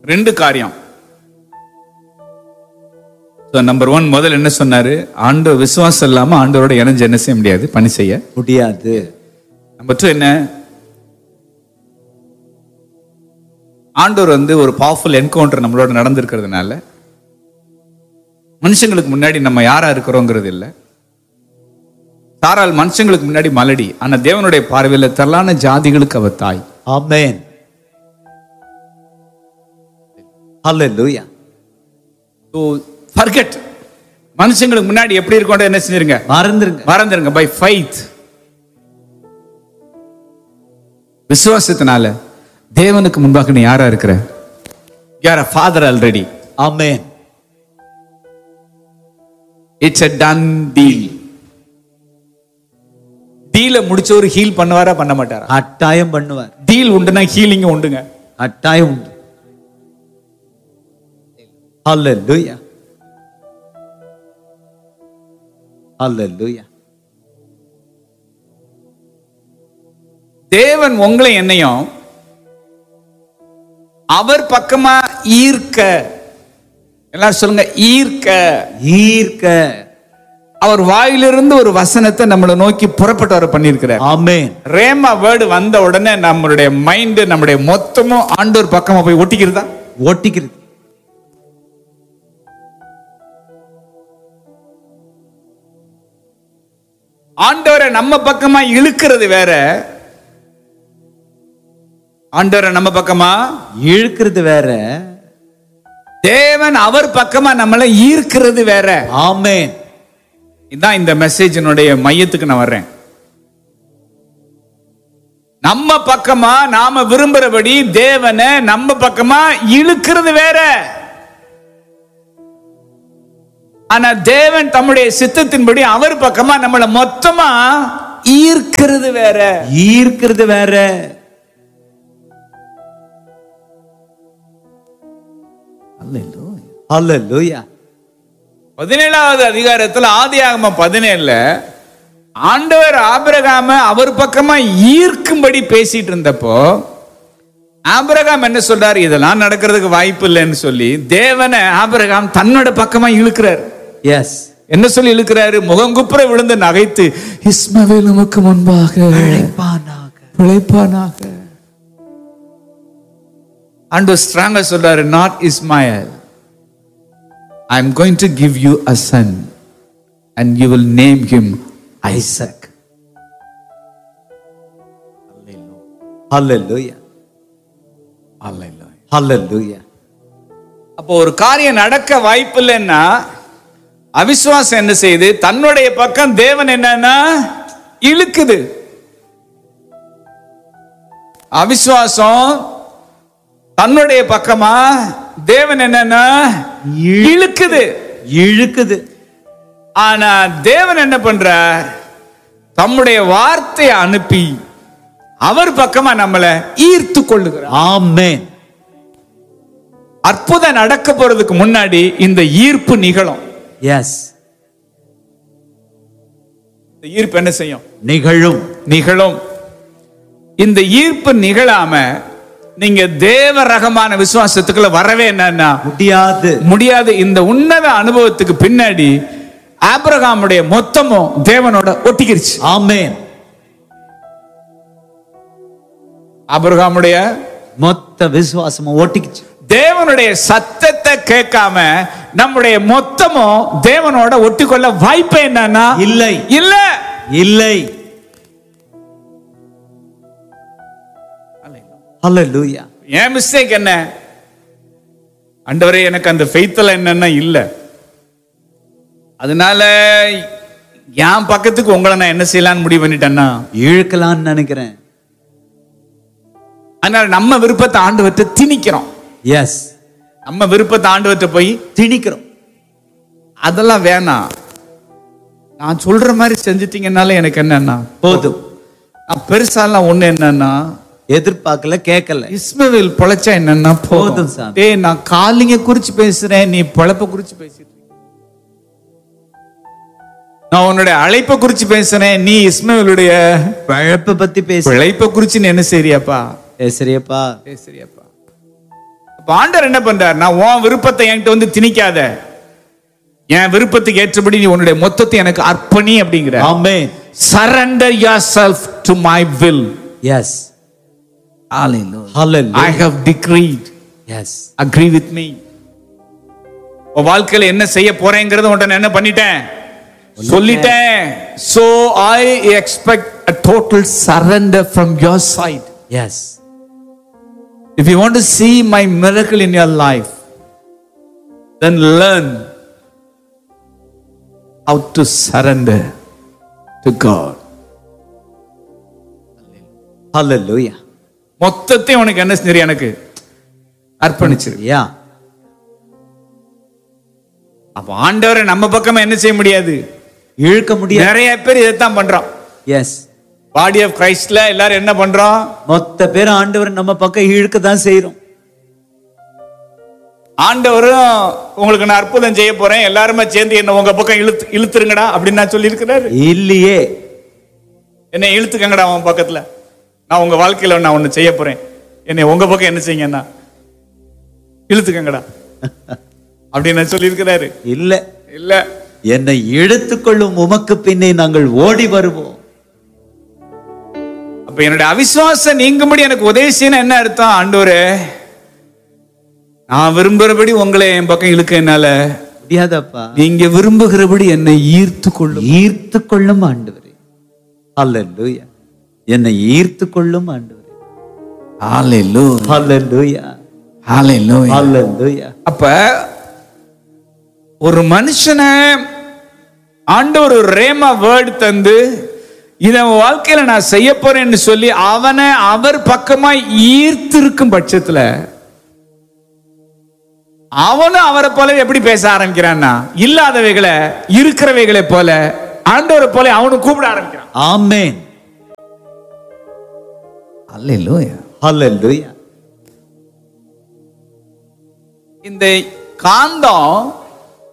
ரெண்டு காரியம் number one முதல்ல என்ன சொன்னாரு ஆண்டு விசுவாசம் இல்லாம ஆண்டவரோட இணைஞ்சு என்ன செய்ய முடியாது பணி செய்ய முடியாது நம்பர் டூ என்ன ஆண்டவர் வந்து ஒரு பவர்ஃபுல் என்கவுண்டர் நம்மளோட நடந்திருக்கிறதுனால மனுஷங்களுக்கு முன்னாடி நம்ம யாரா இருக்கிறோங்கிறது இல்ல சாரால் மனுஷங்களுக்கு முன்னாடி மலடி ஆனா தேவனுடைய பார்வையில தரலான ஜாதிகளுக்கு அவ தாய் ஆமென் ஹalleluya ஸோ ஃபர்கெட் மனுஷங்களுக்கு முன்னாடி எப்படி இருக்கோம் என்ன செஞ்சிருங்க மறந்துருங்க மறந்துருங்க பை ஃபைத் விசுவாசத்தினால தேவனுக்கு முன்பாக நீ யாரா இருக்கிற யார் father already amen it's a done deal டீல முடிச்சவரு ஹீல் பண்ணுவாரா பண்ண மாட்டாரா கட்டாயம் பண்ணுவார் டீல் உண்டுனா ஹீலிங் உண்டுங்க கட்டாயம் உண்டு ஹalleluya ஹalleluya தேவன் உங்களை என்னையும் அவர் பக்கமா ஈர்க்க எல்லாரும் சொல்லுங்க ஈர்க்க ஈர்க்க அவர் வாயிலிருந்து ஒரு வசனத்தை நம்மளை நோக்கி புறப்பட்டு வர பண்ணியிருக்கிறார் ஆமென் ரேமா வேர்டு வந்த உடனே நம்மளுடைய மைண்ட் நம்முடைய மொத்தமும் ஆண்டோர் பக்கமா போய் ஒட்டிக்கிறதா ஒட்டிக்கிறது ஆண்டவரை நம்ம பக்கமா இழுக்கிறது வேற ஆண்டவரை நம்ம பக்கமா இழுக்கிறது வேற தேவன் அவர் பக்கமா நம்மளை ஈர்க்கிறது வேற ஆமென் இதான் இந்த மெசேஜினுடைய மையத்துக்கு நான் வர்றேன் நம்ம பக்கமா நாம விரும்புறபடி தேவனை நம்ம பக்கமா இழுக்கிறது வேற ஆனா தேவன் தம்முடைய சித்தத்தின்படி அவர் பக்கமா நம்மளை மொத்தமா ஈர்க்கிறது வேற ஈர்க்கிறது வேற ஹalleluya பதினேழாவது அதிகாரத்துல ஆதியாகம பதினேழுல ஆண்டவர் ஆபிரகாம அவர் பக்கமா ஈர்க்கும்படி பேசிட்டு இருந்தப்போ ஆபிரகாம் என்ன சொல்றாரு இதெல்லாம் நடக்கிறதுக்கு வாய்ப்பு இல்லைன்னு சொல்லி தேவனை ஆபிரகாம் தன்னோட பக்கமா இழுக்கிறார் எஸ் என்ன சொல்லி இழுக்கிறாரு முகங்குப்புற விழுந்து நகைத்து இஸ்மவேல் உமக்கு முன்பாக பிழைப்பானாக பிழைப்பானாக ஆண்டவர் ஸ்ட்ராங்கா சொல்றாரு not Ishmael I am going to give you a son and you will name him Isaac hallelujah hallelujah அப்போ ஒரு காரியம் நடக்க வாய்ப்பு இல்லைன்னா அவிசுவாசம் என்ன செய்யுது தன்னுடைய பக்கம் தேவன் என்னன்னா இழுக்குது அவிசுவாசம் தன்னுடைய பக்கமா தேவன் என்னன்னா இழுக்குது இழுக்குது ஆனா தேவன் என்ன பண்றார் தம்முடைய வார்த்தையை அனுப்பி அவர் பக்கமா நம்மளை ஈர்த்து கொள்ளுகிறார் ஆமென் அற்புதம் நடக்க போறதுக்கு முன்னாடி இந்த ஈர்ப்பு நிகழும் எஸ் இந்த ஈர்ப்பு என்ன செய்யும் நிகழும் நிகழும் இந்த ஈர்ப்பு நிகழாம நீங்க தேவ ரகமான விசுவாசத்துக்குள்ள வரவே என்னன்னா முடியாது முடியாது இந்த உன்னத அனுபவத்துக்கு பின்னாடி ஆபிரகாமுடைய மொத்தமும் தேவனோட ஒட்டிக்கிருச்சு ஆமென் ஆபிரகாமுடைய மொத்த விசுவாசமும் ஓட்டிக்கிச்சு தேவனுடைய சத்தத்தை கேட்காம நம்முடைய மொத்தமும் தேவனோட ஒட்டிக்கொள்ள வாய்ப்பு என்னன்னா இல்லை இல்ல இல்லை ஹalleluya என் மிஸ்டேக் என்ன ஆண்டவரே எனக்கு அந்த ஃபெய்த்தில் என்னன்னா இல்ல அதனால என் பக்கத்துக்கு உங்களை நான் என்ன செய்யலாம்னு முடிவு பண்ணிட்டேன்னா இழுக்கலாம்னு நினைக்கிறேன் அதனால நம்ம விருப்பத்தை ஆண்டவர்கிட்ட திணிக்கிறோம் எஸ் நம்ம விருப்பத்தை ஆண்டவர்கிட்ட போய் திணிக்கிறோம் அதெல்லாம் வேணாம் நான் சொல்ற மாதிரி செஞ்சிட்டீங்கன்னால எனக்கு என்னன்னா போதும் நான் பெருசாலாம் ஒண்ணு என்னன்னா எதிர்பார்க்கல கேட்கல இஸ்மவேல் பொழைச்சா என்னன்னா போதும் போதும் சாமி. டேய் நான் காலிங்க குறிச்சு பேசுறேன் நீ பொழப்ப குறிச்சு பேசிட்டு இருக்க. நான் உன்னுடைய அழைப்பை குறிச்சு பேசுறேன் நீ இஸ்மவேலுடைய பழப்ப பத்தி பேச பிழைப்பை குறிச்சு நீ என்ன செய்றியாப்பா பேசுறியப்பா பேசுறியாப்பா அப்ப ஆண்டவர் என்ன பண்றாருன்னா உன் விருப்பத்தை என்கிட்ட வந்து திணிக்காத என் விருப்பத்துக்கு ஏற்றபடி நீ உன்னுடைய மொத்தத்தை எனக்கு அர்ப்பணி அப்படிங்கிற amen surrender yourself to my will yes I hallelujah have decreed yes agree with me உன் வாழ்க்கையில என்ன செய்ய போறேங்கிறத உன்ட்ட நான் என்ன பண்ணிட்டேன் சொல்லிட்டேன் so I expect a total surrender from your side yes If you want to see my miracle in your life, then learn how to surrender to God. Hallelujah மொத்தத்தையும் உனக்கு என்ன செஞ்சு எனக்கு அர்ப்பணிச்சிரு யா அப்ப ஆண்டவரை நம்ம பக்கமா என்ன செய்ய முடியாது இழுக்க முடியாது நிறைய பேர் இதைத்தான் பண்றோம் எஸ் பாடி ஆஃப் கிரைஸ்ட்ல எல்லாரும் என்ன பண்றோம் மொத்த பேர் ஆண்டவர் நம்ம பக்கம் இழுக்க தான் செய்றோம் ஆண்டவரும் உங்களுக்கு நான் அற்புதம் செய்ய போறேன் எல்லாருமே சேர்ந்து என்ன உங்க பக்கம் இழுத்து இழுத்துருங்கடா அப்படின்னு நான் சொல்லியிருக்கிறாரு இல்லையே என்னை இழுத்துக்கங்கடா அவன் பக்கத்துல நான் உங்க வாழ்க்கையில நான் ஒண்ணு செய்ய போறேன் என்னை உங்க பக்கம் என்ன செய்யுங்கன்னா இழுத்துக்கங்கடா அப்படின்னு நான் சொல்லியிருக்கிறாரு இல்ல இல்ல என்னை இழுத்துக்கொள்ளும் உமக்கு பின்னே நாங்கள் ஓடி வருவோம் அப்ப என்னுடைய அவிசுவாசம் நீங்கும்படி எனக்கு உதவி செய்யணும் என்ன அர்த்தம் ஆண்டவரே நான் விரும்புறபடி உங்களை என் பக்கம் இழுக்க என்னால முடியாதப்பா நீங்க விரும்புகிறபடி என்னை ஈர்த்து கொள்ளும் ஈர்த்து கொள்ளும் ஆண்டவரே ஹalleluya என்னை ஈர்த்து கொள்ளும் ஆண்டவரே ஹalleluya ஹalleluya அப்ப ஒரு மனுஷனை ஆண்டவர் ஒரு ரேமா வேர்டு தந்து இதை அவன் வாழ்க்கையில நான் செய்ய போறேன்னு சொல்லி அவனை அவர் பக்கமா ஈர்த்திருக்கும் பட்சத்துல அவனும் அவரை போல எப்படி பேச ஆரம்பிக்கிறான்னா இல்லாதவைகளை இருக்கிறவைகளை போல ஆண்டவரை போல அவனும் கூப்பிட ஆரம்பிக்கிறான் ஆமென் ஹalleluya இந்த காந்தம்